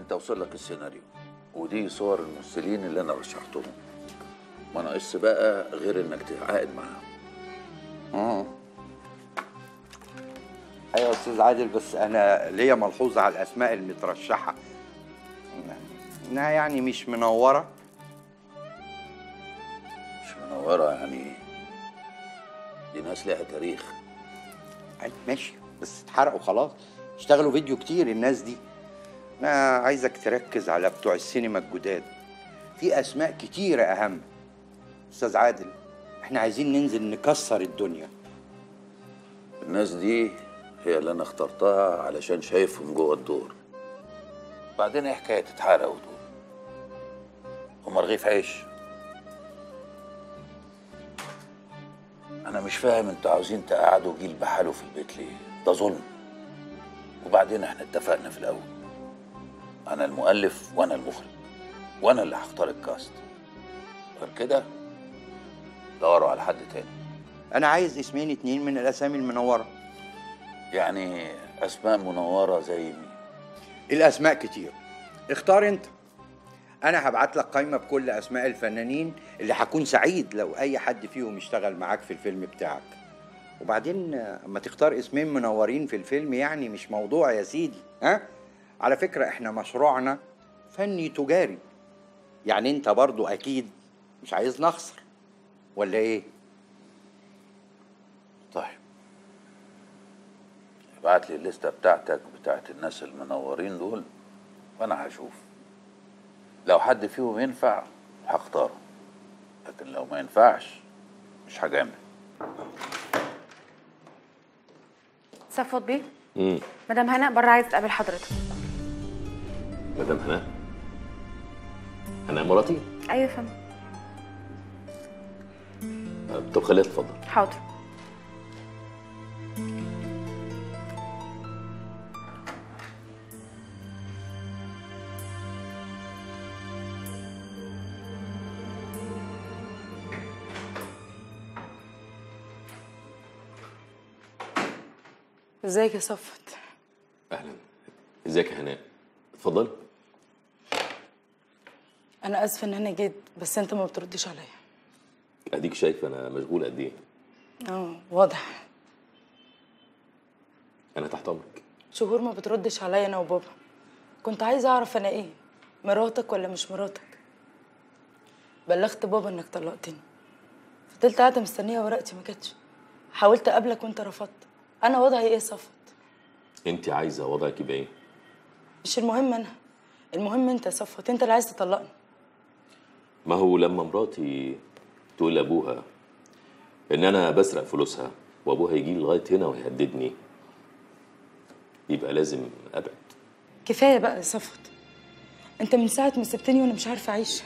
انت وصل لك السيناريو ودي صور الممثلين اللي انا رشحتهم ما ناقصش بقى غير انك تتعاقد معاهم اه ايوه يا استاذ عادل بس انا ليا ملحوظه على الاسماء المترشحه انها يعني مش منوره مش منوره يعني دي ناس لها تاريخ أي ماشي بس اتحرقوا خلاص اشتغلوا فيديو كتير الناس دي انا عايزك تركز على بتوع السينما الجداد في اسماء كتيره اهم استاذ عادل احنا عايزين ننزل نكسر الدنيا الناس دي هي اللي انا اخترتها علشان شايفهم جوه الدور بعدين ايه حكايه تتحرقوا دول هما رغيف عيش انا مش فاهم انتوا عاوزين تقعدوا جيل بحاله في البيت ليه ده ظلم وبعدين احنا اتفقنا في الاول انا المؤلف وانا المخرج وانا اللي هختار الكاست غير كده دوروا على حد تاني انا عايز اسمين اتنين من الاسامي المنوره يعني اسماء منوره زي مين الاسماء كتير اختار انت انا هبعت لك قائمه بكل اسماء الفنانين اللي هكون سعيد لو اي حد فيهم يشتغل معاك في الفيلم بتاعك وبعدين آه، اما تختار اسمين منورين في الفيلم يعني مش موضوع يا سيدي ها على فكره احنا مشروعنا فني تجاري يعني انت برضو اكيد مش عايز نخسر ولا ايه طيب ابعت لي الليسته بتاعتك بتاعت الناس المنورين دول وانا هشوف لو حد فيهم ينفع هختاره لكن لو ما ينفعش مش هجامل صفوت بيه امم مدام هناء بره عايز تقابل حضرتك مدام هناء هناء مراتي ايوه يا فندم آه، طب خليها تتفضل حاضر ازيك يا صفت اهلا ازيك يا هناء اتفضلي انا اسفه ان انا جيت بس انت ما بتردش عليا اديك شايف انا مشغول قد ايه اه واضح انا تحت امرك شهور ما بتردش عليا انا وبابا كنت عايزه اعرف انا ايه مراتك ولا مش مراتك بلغت بابا انك طلقتني فضلت قاعده مستنيه ورقتي ما جاتش حاولت اقابلك وانت رفضت انا وضعي ايه يا صفت انت عايزه وضعك يبقى ايه مش المهم انا المهم انت يا صفت انت اللي عايز تطلقني ما هو لما مراتي تقول لابوها ان انا بسرق فلوسها وابوها يجي لي لغايه هنا ويهددني يبقى لازم ابعد كفايه بقى يا صفت انت من ساعه ما سبتني وانا مش عارفه اعيش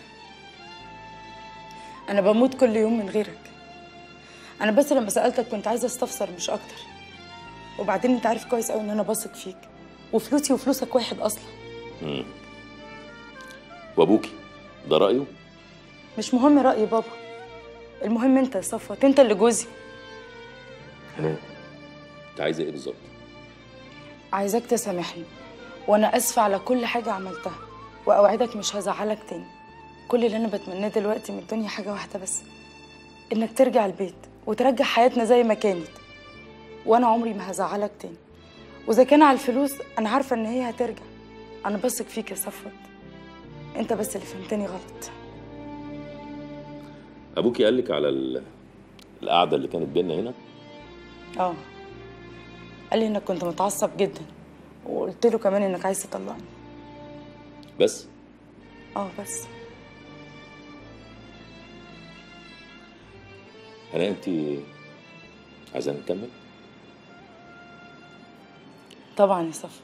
انا بموت كل يوم من غيرك انا بس لما سالتك كنت عايزه استفسر مش اكتر وبعدين انت عارف كويس قوي ان انا بثق فيك وفلوسي وفلوسك واحد اصلا مم. وابوكي ده رايه مش مهم راي بابا المهم انت يا صفوت انت اللي جوزي هناء انت عايزه ايه بالظبط عايزاك تسامحني وانا اسفه على كل حاجه عملتها واوعدك مش هزعلك تاني كل اللي انا بتمناه دلوقتي من الدنيا حاجه واحده بس انك ترجع البيت وترجع حياتنا زي ما كانت وانا عمري ما هزعلك تاني واذا كان على الفلوس انا عارفه ان هي هترجع انا بثق فيك يا صفوت انت بس اللي فهمتني غلط ابوكي قال لك على ال- القعده اللي كانت بينا هنا اه قال لي انك كنت متعصب جدا وقلت له كمان انك عايز تطلقني بس اه بس هناء انت عايزه نكمل طبعا يا صفوت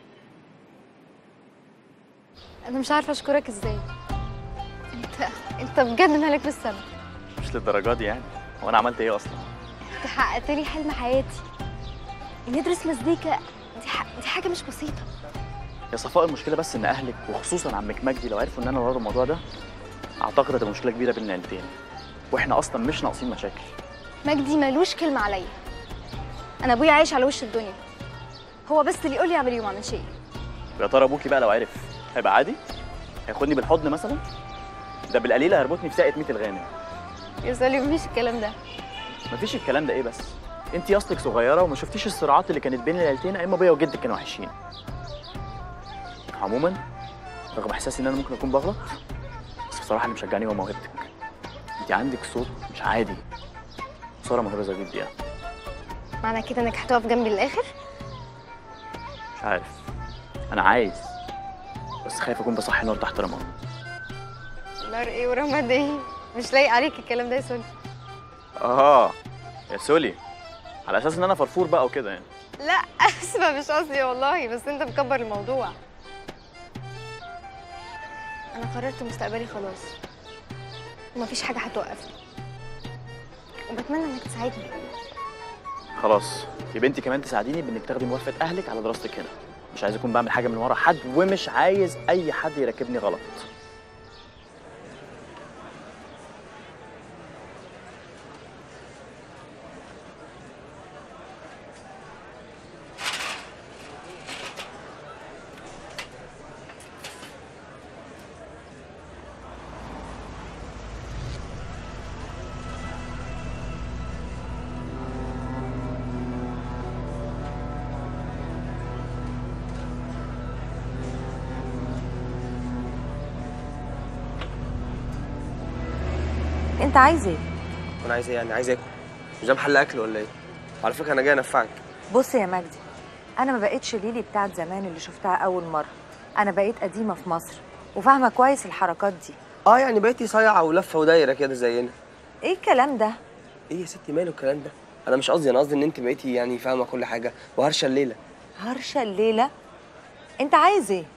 انا مش عارفه اشكرك ازاي انت انت بجد مالك في السما مش للدرجه دي يعني هو انا عملت ايه اصلا انت حققت لي حلم حياتي اني ادرس مزيكا دي, ح... دي حاجه مش بسيطه يا صفاء المشكله بس ان اهلك وخصوصا عمك مجدي لو عرفوا ان انا ورا الموضوع ده اعتقد هتبقى مشكله كبيره بين العيلتين واحنا اصلا مش ناقصين مشاكل مجدي ملوش كلمه عليا انا ابويا عايش على وش الدنيا هو بس اللي يقول لي اعمل ايه وما اعملش ايه يا ترى ابوكي بقى لو عرف هيبقى عادي هياخدني بالحضن مثلا ده بالقليل هيربطني في ساقية ميت الغانم يا سالي مفيش الكلام ده مفيش الكلام ده ايه بس انت اصلك صغيره وما شفتيش الصراعات اللي كانت بين العيلتين ايام ما ابويا وجدك كانوا وحشين عموما رغم احساسي ان انا ممكن اكون بغلط بس بصراحه اللي مشجعني هو موهبتك انت عندك صوت مش عادي ساره موهبه زي دي يعني معنى كده انك هتقف جنبي للاخر مش عارف انا عايز بس خايف اكون بصحي نار تحت رماد نار ايه ورماد ايه مش لايق عليك الكلام ده يا سولي اه يا سولي على اساس ان انا فرفور بقى وكده يعني لا اسفه مش قصدي والله بس انت مكبر الموضوع انا قررت مستقبلي خلاص ومفيش حاجه هتوقفني وبتمنى انك تساعدني خلاص يبقى انت كمان تساعديني بانك تاخدي موافقه اهلك على دراستك هنا مش عايز اكون بعمل حاجه من ورا حد ومش عايز اي حد يركبني غلط انت عايز ايه وانا عايز ايه يعني عايز اكل مش ده محل اكل ولا ايه على فكره انا جاي انفعك بص يا مجدي انا ما بقتش ليلي بتاعت زمان اللي شفتها اول مره انا بقيت قديمه في مصر وفاهمه كويس الحركات دي اه يعني بقيتي صايعه ولفه ودايره كده زينا ايه الكلام ده ايه يا ستي ماله الكلام ده انا مش قصدي انا قصدي ان انت بقيتي يعني فاهمه كل حاجه وهرشه الليله هرشه الليله انت عايز ايه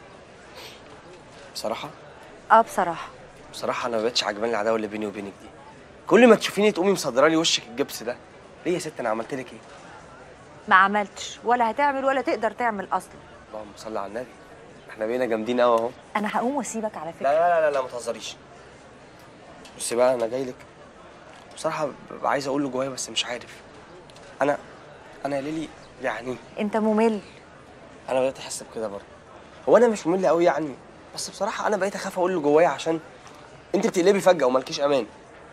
بصراحه اه بصراحه بصراحه انا ما بقتش عجباني العداوه اللي بيني وبينك دي كل ما تشوفيني تقومي مصدره لي وشك الجبس ده ليه يا ست انا عملت لك ايه ما عملتش ولا هتعمل ولا تقدر تعمل اصلا اللهم صل على النبي احنا بقينا جامدين قوي اهو انا هقوم واسيبك على لا فكره لا لا لا ما تهزريش بصي بقى انا جاي لك بصراحه ببقى عايز اقول له جوايا بس مش عارف انا انا يا ليلي يعني انت ممل انا بدات احس بكده برضه هو انا مش ممل قوي يعني بس بصراحه انا بقيت اخاف اقول له جوايا عشان انت بتقلبي فجاه ومالكيش امان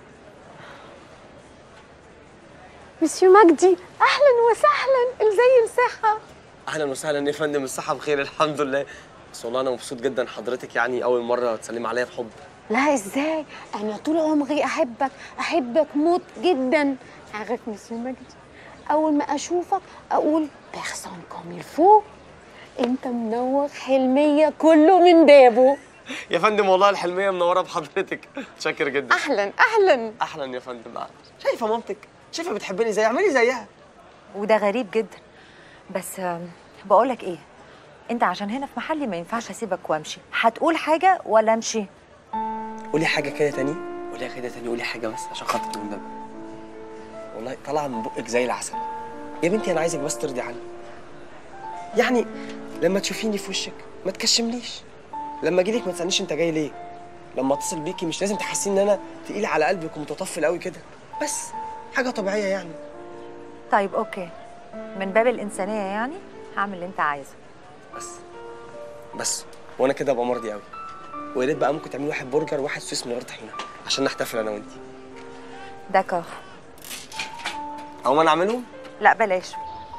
مسيو مجدي اهلا وسهلا ازاي الصحه اهلا وسهلا يا فندم الصحه بخير الحمد لله بس والله انا مبسوط جدا حضرتك يعني اول مره تسلمي عليا بحب لا ازاي انا طول عمري احبك احبك موت جدا عارف مسيو مجدي اول ما اشوفك اقول بيرسون كوم الفو انت منور حلميه كله من بابه يا فندم والله الحلميه منوره بحضرتك متشكر جدا اهلا اهلا اهلا يا فندم أهلاً. شايفه مامتك شايفه بتحبني زي اعملي زيها وده غريب جدا بس آم، بقولك ايه انت عشان هنا في محلي ما ينفعش اسيبك وامشي هتقول حاجه ولا امشي قولي حاجه كده تاني قولي كده تاني قولي حاجه بس عشان خاطرك من ده والله طالعه من بقك زي العسل يا بنتي انا عايزك بس ترضي عني يعني لما تشوفيني في وشك ما تكشمليش لما اجيلك ما تسالنيش انت جاي ليه لما اتصل بيكي مش لازم تحسين ان انا تقيل على قلبك ومتطفل قوي كده بس حاجه طبيعيه يعني طيب اوكي من باب الانسانيه يعني هعمل اللي انت عايزه بس بس وانا كده ابقى مرضي قوي ويا ريت بقى ممكن تعملي واحد برجر وواحد سويس من غير طحينه عشان نحتفل انا وانتي دكا او ما نعملهم لا بلاش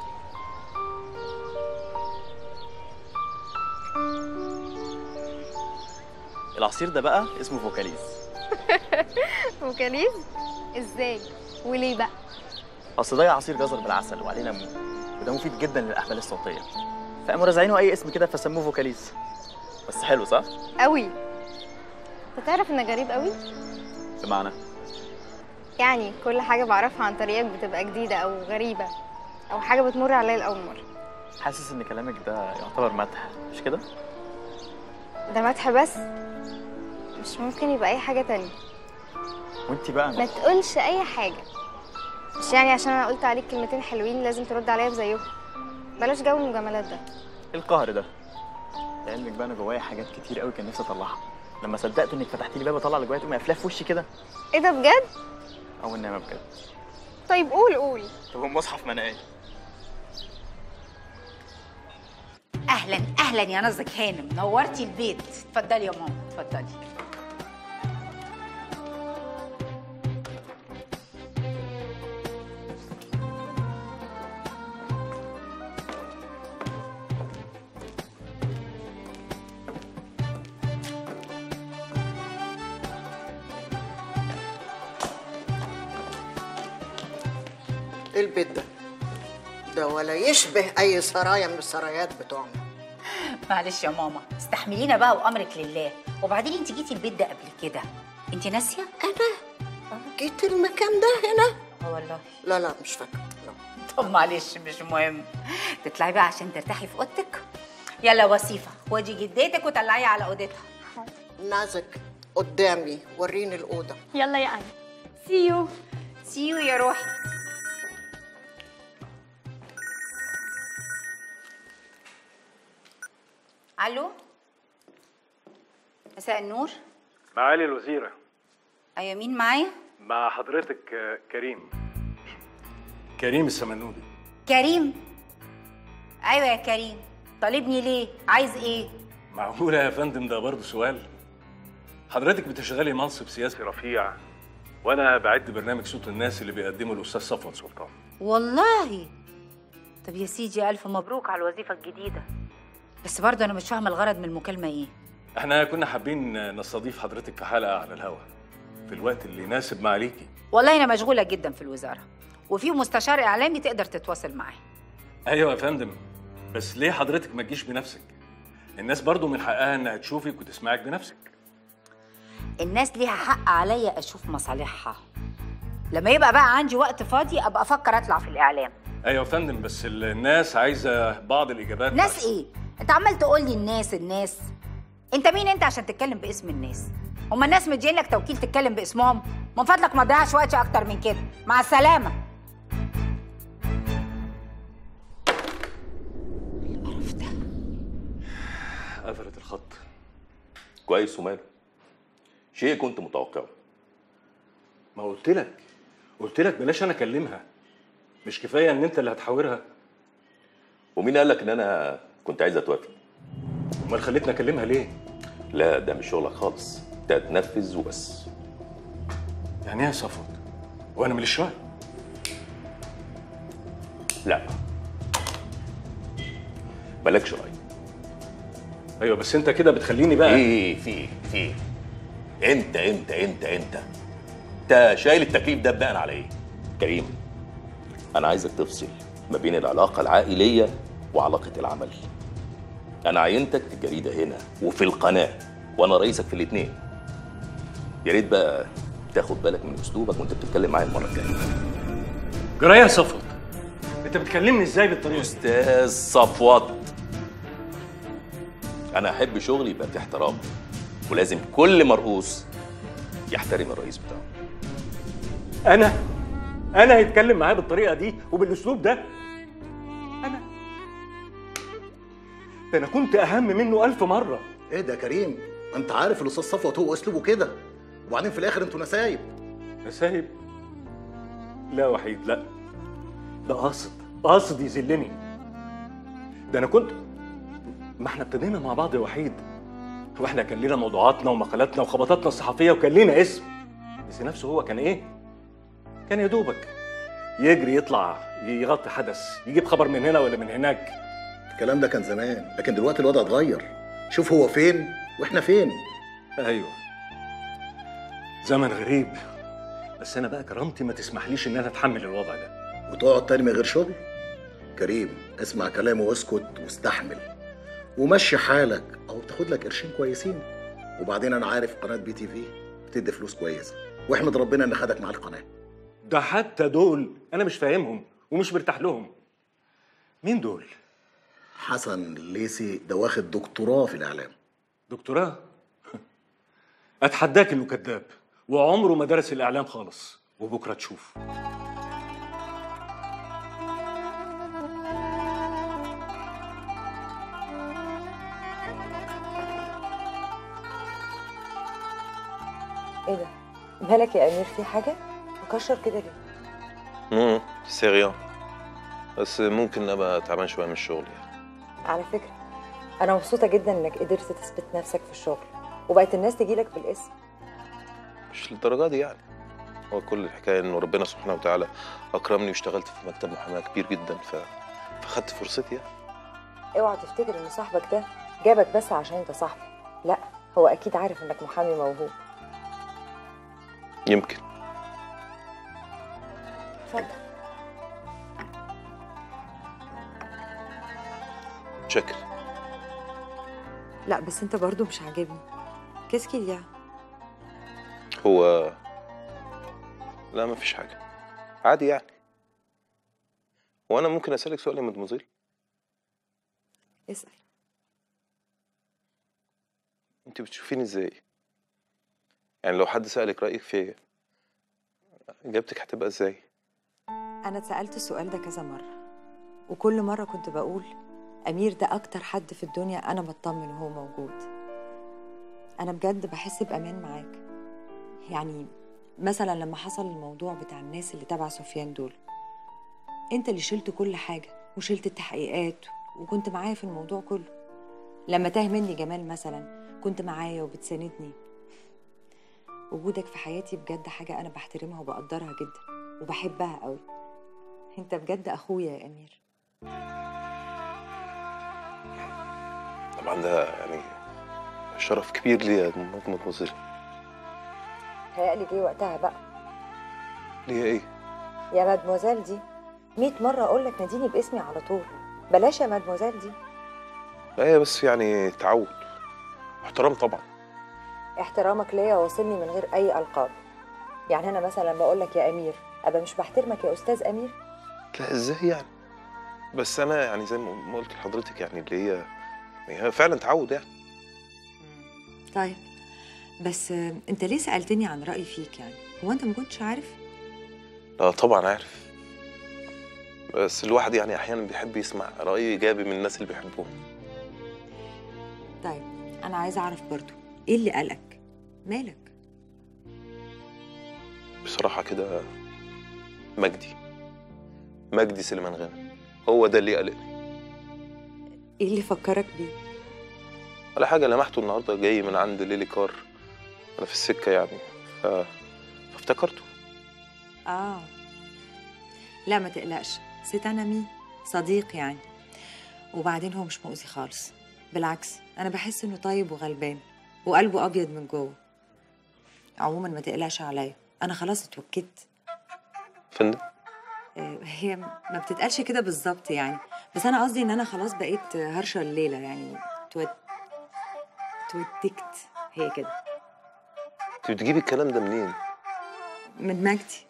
العصير ده بقى اسمه فوكاليز وكاليز ازاي وليه بقى اصل ده عصير جزر بالعسل وعليه ليمون وده مفيد جدا للاحبال الصوتيه فقاموا رازعينه اي اسم كده فسموه فوكاليز بس حلو صح قوي انت تعرف انك غريب قوي بمعنى يعني كل حاجه بعرفها عن طريقك بتبقى جديده او غريبه او حاجه بتمر عليا لاول مره حاسس ان كلامك ده يعتبر مدح مش كده ده مدح بس مش ممكن يبقى اي حاجه تانية وانت بقى ما تقولش اي حاجه مش يعني عشان انا قلت عليك كلمتين حلوين لازم ترد عليا بزيهم بلاش جو المجاملات ده ايه القهر ده لعلمك بقى انا جوايا حاجات كتير قوي كان نفسي اطلعها لما صدقت انك فتحتي لي باب اطلع اللي جوايا تقومي قافلاه في وشي كده ايه ده بجد او النعمه بجد طيب قول قول طب المصحف ما انا ايه اهلا اهلا اهلا يا نازك هانم نورتي البيت اتفضلي يا ماما اتفضلي ايه البيت ده؟ ده ولا يشبه اي سرايا من السرايات بتوعنا معلش يا ماما استحملينا بقى وامرك لله وبعدين انت جيتي البيت ده قبل كده انت ناسيه انا جيت المكان ده هنا اه والله لا لا مش فاكره لا. طب معلش مش مهم تطلعي بقى عشان ترتاحي في اوضتك يلا وصيفه خدي جدتك وطلعيها على اوضتها نازك قدامي وريني الاوضه يلا يا اني سيو سيو يا روحي الو مساء النور معالي الوزيرة ايوه مين معايا مع حضرتك آه، كريم كريم السمنودي كريم ايوه يا كريم طالبني ليه عايز ايه معقولة يا فندم ده برضه سؤال حضرتك بتشغلي منصب سياسي رفيع وانا بعد برنامج صوت الناس اللي بيقدمه الاستاذ صفوت سلطان والله طب يا سيدي الف مبروك على الوظيفه الجديده بس برضه انا مش فاهمه الغرض من المكالمه ايه احنا كنا حابين نستضيف حضرتك في حلقة على الهوا في الوقت اللي يناسب معاليكي والله انا مشغوله جدا في الوزاره وفي مستشار اعلامي تقدر تتواصل معاه ايوه يا فندم بس ليه حضرتك ما تجيش بنفسك الناس برضو من حقها انها تشوفك وتسمعك بنفسك الناس ليها حق عليا اشوف مصالحها لما يبقى بقى عندي وقت فاضي ابقى افكر اطلع في الاعلام ايوه يا فندم بس الناس عايزه بعض الاجابات ناس ايه انت عمال تقول لي الناس الناس انت مين انت عشان تتكلم باسم الناس هما الناس مدين لك توكيل تتكلم باسمهم من فضلك ما تضيعش وقتي اكتر من كده مع السلامه قفلت الخط كويس وماله شيء كنت متوقعه ما قلت لك قلت لك بلاش انا اكلمها مش كفايه ان انت اللي هتحاورها ومين قال لك ان انا كنت عايز اتوافق امال خليتني اكلمها ليه لا ده مش شغلك خالص انت هتنفذ وبس يعني ايه يا صفوت وانا ماليش راي لا مالكش راي ايوه بس انت كده بتخليني بقى ايه في ايه في ايه انت انت انت انت انت شايل التكليف ده بناء على ايه كريم انا عايزك تفصل ما بين العلاقه العائليه وعلاقه العمل انا عينتك في الجريده هنا وفي القناه وانا رئيسك في الاثنين يا ريت بقى تاخد بالك من اسلوبك وانت بتتكلم معايا المره الجايه جرايه يا صفوت انت بتكلمني ازاي بالطريقه دي استاذ صفوت انا احب شغلي يبقى في احترام ولازم كل مرؤوس يحترم الرئيس بتاعه انا انا هيتكلم معايا بالطريقه دي وبالاسلوب ده انا ده انا كنت اهم منه ألف مره ايه ده يا كريم انت عارف الاستاذ صفوت هو اسلوبه كده وبعدين في الاخر انتوا نسايب نسايب لا وحيد لا ده قاصد قاصد يذلني ده انا كنت ما احنا ابتدينا مع بعض يا وحيد واحنا كان لينا موضوعاتنا ومقالاتنا وخبطاتنا الصحفيه وكان لينا اسم بس نفسه هو كان ايه كان يا دوبك يجري يطلع يغطي حدث يجيب خبر من هنا ولا من هناك الكلام ده كان زمان لكن دلوقتي الوضع اتغير شوف هو فين واحنا فين ايوه زمن غريب بس انا بقى كرامتي ما تسمحليش ان انا اتحمل الوضع ده وتقعد تاني من غير شغل كريم اسمع كلامه واسكت واستحمل ومشي حالك او تاخد لك قرشين كويسين وبعدين انا عارف قناه بي تي في بتدي فلوس كويسه واحمد ربنا ان خدك مع القناه ده حتى دول انا مش فاهمهم ومش مرتاح لهم مين دول حسن الليسي ده واخد دكتوراه في الاعلام دكتوراه اتحداك انه كذاب وعمره ما درس الاعلام خالص وبكره تشوف ايه ده مالك يا امير في حاجه مكشر كده ليه امم سي ريان بس ممكن ابقى تعبان شويه من الشغل يعني على فكره انا مبسوطه جدا انك قدرت تثبت نفسك في الشغل وبقت الناس تجيلك بالاسم مش للدرجه دي يعني هو كل الحكايه انه ربنا سبحانه وتعالى اكرمني واشتغلت في مكتب محاماه كبير جدا ف... فخدت فرصتي يعني. اوعى تفتكر ان صاحبك ده جابك بس عشان انت صاحبه لا هو اكيد عارف انك محامي موهوب يمكن اتفضل شكل لا بس انت برضو مش عاجبني كيس يا هو لا ما فيش حاجه عادي يعني وانا ممكن اسالك سؤال يا مدموزيل اسال انت بتشوفيني ازاي يعني لو حد سالك رايك فيا اجابتك هتبقى ازاي انا اتسالت السؤال ده كذا مره وكل مره كنت بقول امير ده اكتر حد في الدنيا انا بطمن وهو موجود انا بجد بحس بامان معاك يعني مثلا لما حصل الموضوع بتاع الناس اللي تبع سفيان دول انت اللي شلت كل حاجه وشلت التحقيقات وكنت معايا في الموضوع كله لما تاه مني جمال مثلا كنت معايا وبتساندني وجودك في حياتي بجد حاجه انا بحترمها وبقدرها جدا وبحبها قوي انت بجد اخويا يا امير طبعا ده يعني شرف كبير لي يا مدموزيل هيقلي جه وقتها بقى ليه ايه يا مادموزيل دي مئة مرة أقول لك ناديني باسمي على طول بلاش يا مادموزيل دي لا هي بس يعني تعود احترام طبعا احترامك ليا واصلني من غير أي ألقاب يعني أنا مثلا بقول لك يا أمير أبقى مش بحترمك يا أستاذ أمير لا ازاي يعني بس انا يعني زي ما قلت لحضرتك يعني اللي هي هي فعلا تعود يعني طيب بس آه، أنت ليه سألتني عن رأيي فيك يعني هو أنت ما كنتش عارف لا طبعا عارف بس الواحد يعني احيانا بيحب يسمع راي ايجابي من الناس اللي بيحبوهم طيب أنا عايزة أعرف برضو إيه اللي قلقك مالك بصراحه كده مجدي مجدي سليمان غانم هو ده اللي قلقني إيه اللي فكرك بيه ولا حاجه لمحته النهارده جاي من عند ليلي كار انا في السكه يعني ف... فافتكرته آه لا ما تقلقش ست أنا مين صديق يعني وبعدين هو مش مؤذي خالص بالعكس أنا بحس إنه طيب وغلبان وقلبه أبيض من جوه عموما ما تقلقش عليا أنا خلاص اتوكدت فندم آه، هي ما بتتقالش كده بالظبط يعني بس أنا قصدي إن أنا خلاص بقيت هرشة الليلة يعني تود تودكت هي كده انت بتجيبي الكلام ده منين من مجدي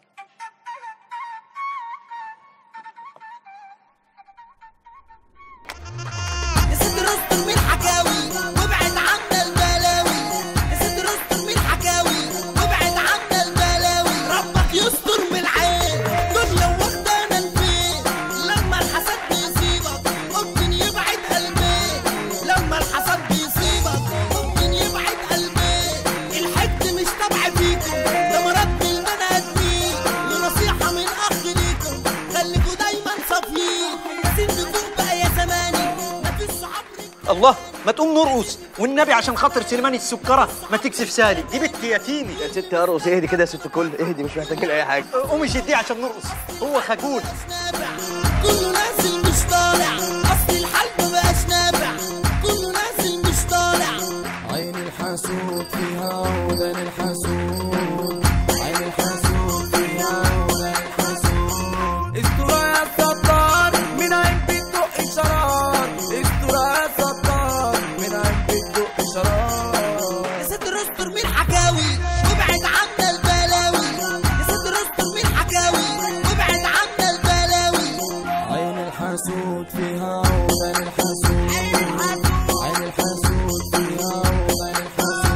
يا ستر استر من حكاوي وابعد عنا البلاوي يا ستر استر من حكاوي وابعد عنا البلاوي ربك يستر من العين دنيا واخدانا البيت لما الحسد بيصيبك ممكن يبعد قلبي لما الحسد بيصيبك ممكن يبعد قلبي الحقد مش تبع فيكم ده مرض البني ادمين ونصيحه من اخ ليكم خليكوا دايما صافيين سن فوق بقى يا زماني مفيش صحاب الله ما تقوم نرقص والنبي عشان خاطر سليمان السكره ما تكسف سالي دي بنت يتيمي يا ست ارقص اهدي كده يا ست الكل اهدي مش محتاجين اي حاجه قومي شديه عشان نرقص هو خجول كله نازل مش طالع اصل الحال مبقاش نافع كله نازل مش طالع عين الحسود فيها ودان الحسود عين الحسود فيها ودان الحسود استرا يا ستار من عين بتدق شرار استرا يا ستار من عين بتدق شرار يا ستر استر من حكاوي وابعد عنا البلاوي يا ستر استر من حكاوي وابعد عنا البلاوي عين الحسود فيها ودان الحسود عين الحسود فيها ودان الحسود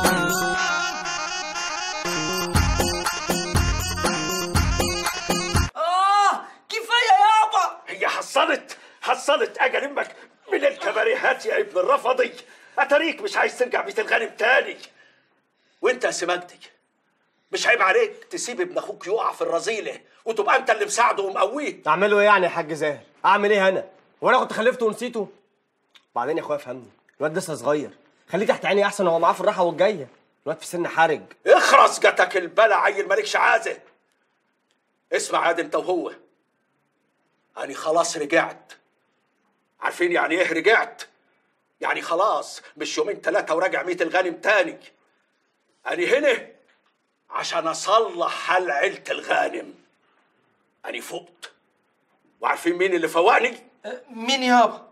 آه كفاية يابا هي حصلت حصلت أجي ألمك من الكباريهات يا ابن الرفضي أتاريك مش عايز ترجع بيت الغنم تاني وأنت يا سماجدي مش عيب عليك تسيب ابن أخوك يقع في الرذيلة وتبقى أنت اللي مساعده ومقويه اعمله ايه يعني يا حاج زاهر اعمل ايه انا وانا كنت خلفته ونسيته وبعدين يا اخويا فهمني الواد لسه صغير خليه تحت عيني احسن هو معاه في الراحه والجايه الواد في سن حرج اخرس جاتك البلا عيل مالكش عازه اسمع يا انت وهو أنا خلاص رجعت عارفين يعني ايه رجعت يعني خلاص مش يومين ثلاثة وراجع ميت الغانم تاني أنا هنا عشان أصلح حال عيلة الغانم أنا فقت وعارفين مين اللي فوقني؟ مين يابا؟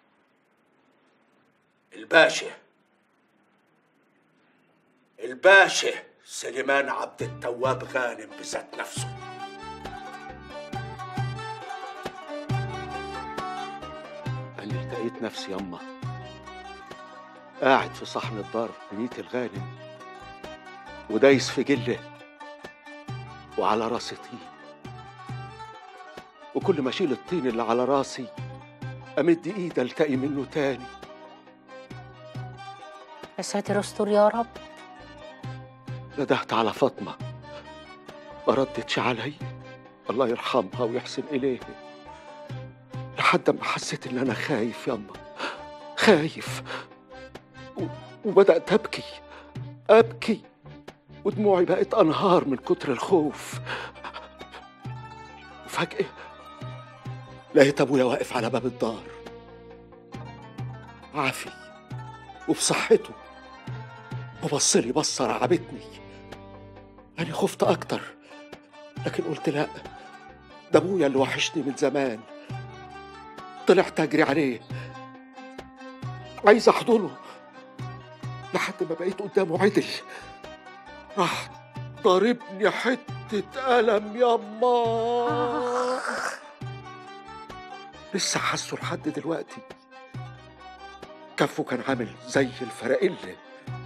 الباشا الباشا سليمان عبد التواب غانم بذات نفسه أنا لقيت نفسي يما قاعد في صحن الدار بنيت الغانم ودايس في جله وعلى راسي طين وكل ما اشيل الطين اللي على راسي امد ايدي التقي منه تاني يا ساتر استر يا رب ندهت على فاطمه ما ردتش علي الله يرحمها ويحسن اليها لحد ما حسيت ان انا خايف يما خايف و- وبدات ابكي ابكي ودموعي بقت انهار من كتر الخوف وفجاه لقيت ابويا واقف على باب الدار عافي وبصحته وبص لي بصه رعبتني انا خفت اكتر لكن قلت لا ده ابويا اللي وحشني من زمان طلعت اجري عليه عايز احضنه لحد ما بقيت قدامه عدل راح ضاربني حتة قلم ياما لسه حاسه لحد دلوقتي كفه كان عامل زي الفرائلة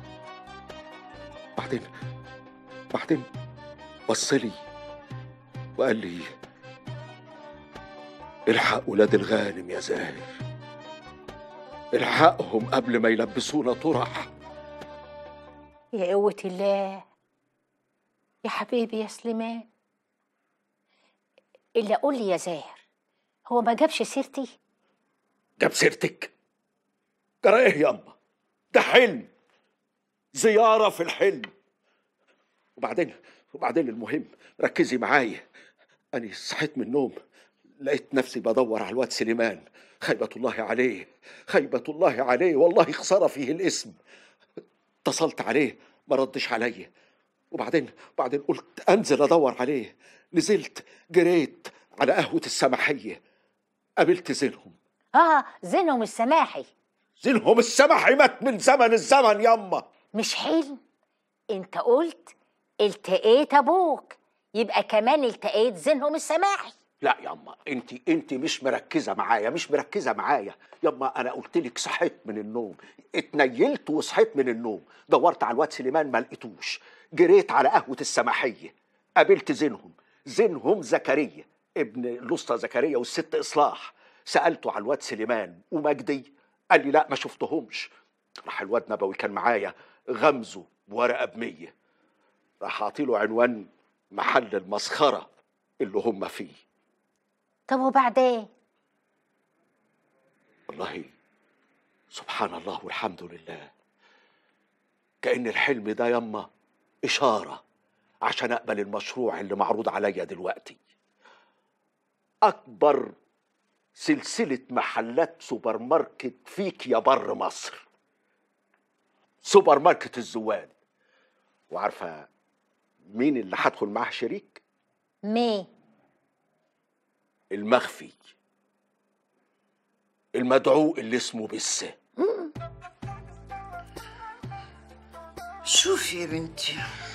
بعدين بعدين بصلي وقال لي الحق ولاد الغانم يا زاهر الحقهم قبل ما يلبسونا طرح يا قوة الله يا حبيبي يا سليمان إلا قول لي يا زاهر هو ما جابش سيرتي جاب سيرتك جرى ايه ياما ده حلم زيارة في الحلم وبعدين وبعدين المهم ركزي معايا أنا صحيت من النوم لقيت نفسي بدور على الواد سليمان خيبة الله عليه خيبة الله عليه والله خسارة فيه الاسم اتصلت عليه ما ردش عليا وبعدين وبعدين قلت انزل ادور عليه نزلت جريت على قهوة السماحية قابلت زينهم آه زينهم السماحي زينهم السماحي مات من زمن الزمن يما مش حلم انت قلت التقيت ابوك يبقى كمان التقيت زينهم السماحي لا ياما انت انت مش مركزه معايا مش مركزه معايا ياما انا قلت لك صحيت من النوم اتنيلت وصحيت من النوم دورت على الواد سليمان ما لقيتوش جريت على قهوه السماحيه قابلت زينهم زينهم زكريا ابن الاسطى زكريا والست اصلاح سالته على الواد سليمان ومجدي قال لي لا ما شفتهمش راح الواد نبوي كان معايا غمزه بورقه بمية راح اعطيله عنوان محل المسخره اللي هم فيه طب وبعدين والله سبحان الله والحمد لله كأن الحلم ده يما إشارة عشان أقبل المشروع اللي معروض عليا دلوقتي أكبر سلسلة محلات سوبر ماركت فيك يا بر مصر سوبر ماركت الزوان وعارفة مين اللي هدخل معاه شريك؟ مين المخفي المدعو اللي اسمه بسه شوفي يا بنتي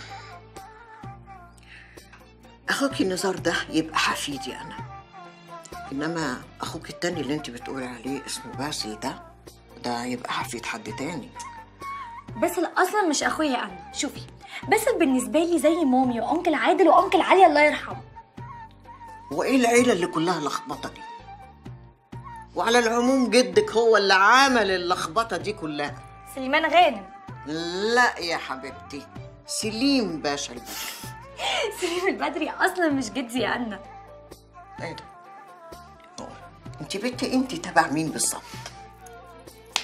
اخوك النزار ده يبقى حفيدي انا انما اخوك التاني اللي انت بتقولي عليه اسمه باسل ده ده يبقى حفيد حد تاني باسل اصلا مش اخويا انا شوفي باسل بالنسبه لي زي مامي وانكل عادل وانكل علي الله يرحمه وايه العيله اللي كلها لخبطه دي وعلى العموم جدك هو اللي عمل اللخبطه دي كلها سليمان غانم لا يا حبيبتي سليم باشا البدري سليم البدري اصلا مش جدي يا انا ايه ده انت بنتي انت تبع مين بالظبط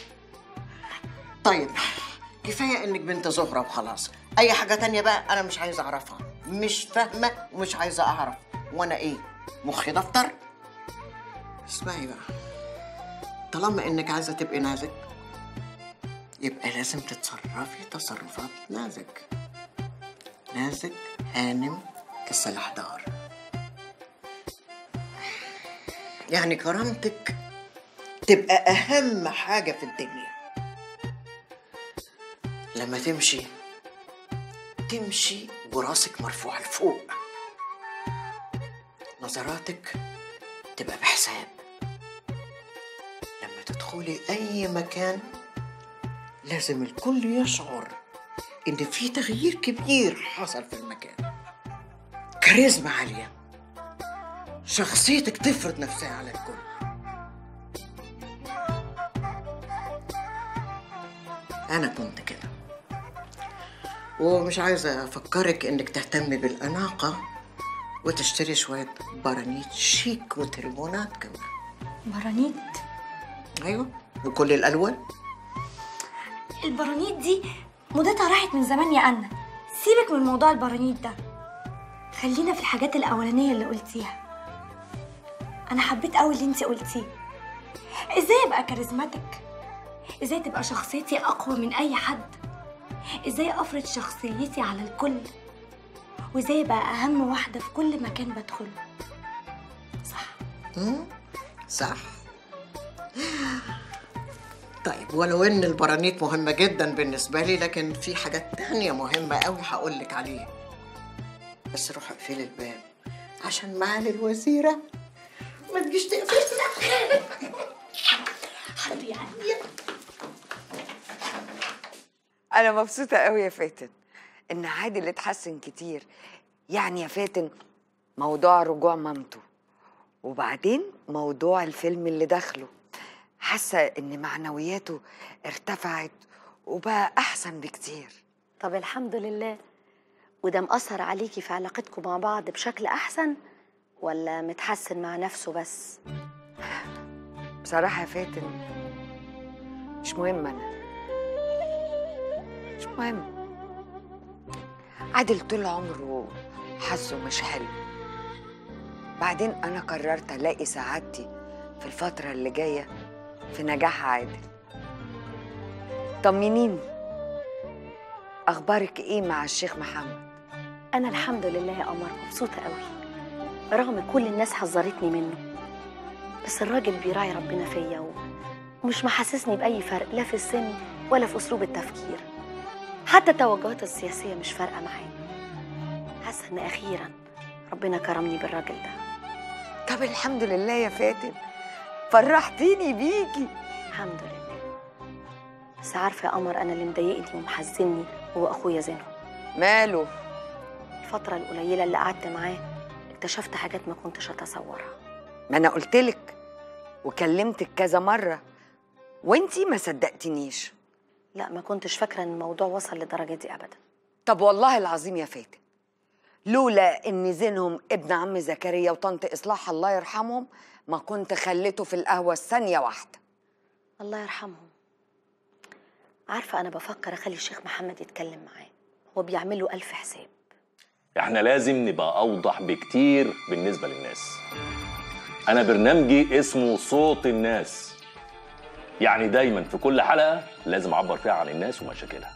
طيب كفايه انك بنت زهره وخلاص اي حاجه تانية بقى انا مش عايزه اعرفها مش فاهمه ومش عايزه اعرف وانا ايه مخي دفتر اسمعي بقى طالما انك عايزه تبقي نازك يبقى لازم تتصرفي تصرفات نازك نازك هانم السلاح دار يعني كرامتك تبقى اهم حاجه في الدنيا لما تمشي تمشي وراسك مرفوع لفوق نظراتك تبقى بحساب لما تدخلي اي مكان لازم الكل يشعر ان في تغيير كبير حصل في المكان كاريزما عاليه شخصيتك تفرض نفسها على الكل انا كنت كده ومش عايزه افكرك انك تهتمي بالاناقه وتشتري شويه برانيت شيك وترمونات كمان برانيت ايوه وكل الالوان البرانيت دي مدتها راحت من زمان يا أنا سيبك من موضوع البرانيت ده خلينا في الحاجات الأولانية اللي قلتيها أنا حبيت أوي اللي انتي قلتيه إزاي أبقى كاريزماتيك إزاي تبقى شخصيتي أقوى من أي حد إزاي أفرض شخصيتي على الكل وإزاي أبقى أهم واحدة في كل مكان بدخله مم؟ صح طيب ولو ان البرانيت مهمة جدا بالنسبة لي لكن في حاجات تانية مهمة قوي هقول لك عليها بس روح اقفلي الباب عشان معالي الوزيرة ما تجيش تقفلي حد يعني أنا مبسوطة قوي يا فاتن إن عادل اتحسن كتير يعني يا فاتن موضوع رجوع مامته وبعدين موضوع الفيلم اللي دخله حاسة إن معنوياته ارتفعت وبقى أحسن بكتير طب الحمد لله وده مأثر عليكي في علاقتكم مع بعض بشكل أحسن ولا متحسن مع نفسه بس؟ بصراحة يا فاتن مش مهم أنا مش مهم عادل طول عمره حاسه مش حلو بعدين أنا قررت ألاقي سعادتي في الفترة اللي جاية في نجاح عادل طمنيني أخبارك إيه مع الشيخ محمد؟ أنا الحمد لله يا قمر مبسوطة قوي رغم كل الناس حذرتني منه بس الراجل بيراعي ربنا فيا و- ومش محسسني بأي فرق لا في السن ولا في أسلوب التفكير حتى التوجهات السياسية مش فارقة معايا حاسة إن أخيرا ربنا كرمني بالراجل ده طب الحمد لله يا فاتن فرحتيني بيكي الحمد لله بس عارفة يا قمر أنا اللي مضايقني ومحزني هو أخويا زينهم ماله الفترة القليلة اللي قعدت معاه اكتشفت حاجات ما كنتش أتصورها ما أنا قلتلك وكلمتك كذا مرة وانتي ما صدقتنيش لا ما كنتش فاكرة إن الموضوع وصل للدرجة دي أبدا طب والله العظيم يا فاتن لولا ان زينهم ابن عم زكريا وطنط اصلاح الله يرحمهم ما كنت خليته في القهوه ثانيه واحده الله يرحمهم عارفة أنا بفكر أخلي الشيخ محمد يتكلم معاه هو بيعمل له ألف حساب احنا لازم نبقى اوضح بكتير بالنسبه للناس انا برنامجي اسمه صوت الناس يعني دايما في كل حلقه لازم اعبر فيها عن الناس ومشاكلها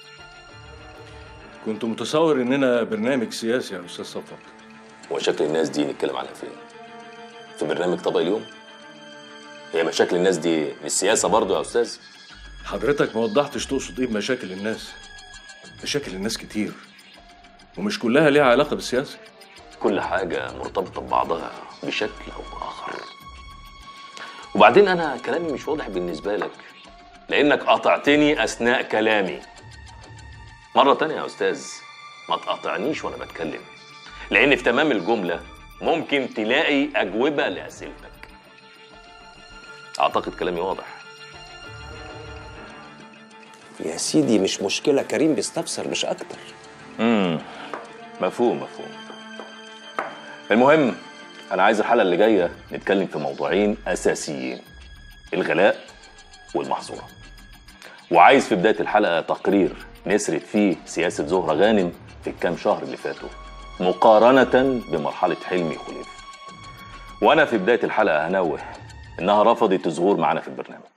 كنت متصور اننا برنامج سياسي يا استاذ صفوت ومشاكل الناس دي نتكلم عنها فين في برنامج طبق اليوم هي مشاكل الناس دي مش سياسه برضو يا استاذ حضرتك ما وضحتش تقصد ايه بمشاكل الناس مشاكل الناس كتير ومش كلها ليها علاقه بالسياسه كل حاجه مرتبطه ببعضها بشكل او باخر وبعدين انا كلامي مش واضح بالنسبه لك لانك قاطعتني اثناء كلامي مره تانية يا استاذ ما تقاطعنيش وانا بتكلم لان في تمام الجمله ممكن تلاقي اجوبه لاسئلتك اعتقد كلامي واضح يا سيدي مش مشكله كريم بيستفسر مش اكتر امم مفهوم مفهوم المهم انا عايز الحلقه اللي جايه نتكلم في موضوعين اساسيين الغلاء والمحظوره وعايز في بدايه الحلقه تقرير نسرد فيه سياسه زهره غانم في الكام شهر اللي فاتوا مقارنه بمرحله حلمي خليف وانا في بدايه الحلقه هنوه انها رفضت الظهور معانا في البرنامج